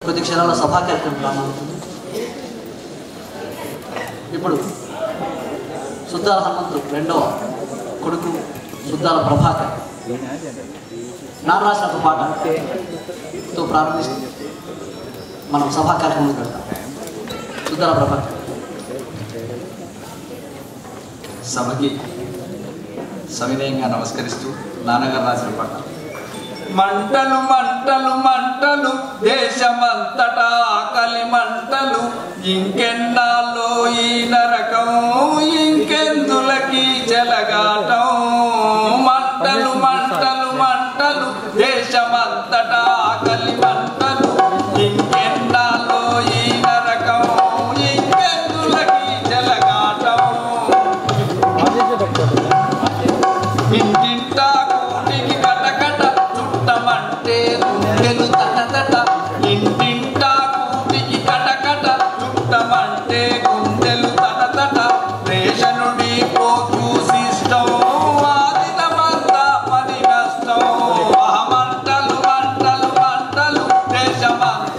కొద్ది క్షణాల్లో సభా కార్యక్రమం ప్రారంభమవుతుంది ఇప్పుడు సుద్దాల హనుమంతు రెండవ కొడుకు సుద్దాల ప్రభాకర్ నాన్న రాసిన ఒక పాటతో ప్రారంభిస్తూ మనం సభా కార్యక్రమం పెడతాం సుద్దాల ప్రభాకర్ సభకి సవినయంగా నమస్కరిస్తూ నాన్నగారు రాసిన పాట మంటలు మంటలు మంటలు దేశమంతటా ఆకలి మంటలు ఇంకెన్నాళ్ళు ఈ నరకం ఇంకెందులకి జలగాటం మంటలు మంటలు మంటలు దేశమంతటా ఆకలి మంటలు ఇంకెన్నాళ్ళు ఈ నరకం ఇంకెందులకి జలగాటం ఇంటింటా కూటికి కటకట చుట్టమంటే గుండెలు తటతట ఇంటింటా కూటికి కటకట చుట్టమంటే గుండెలు తటతట రేషనుడి పోతూ సిస్టం ఆదినమంతా పని నష్టం ఆ మంటలు మంటలు మంటలు దేశమంతా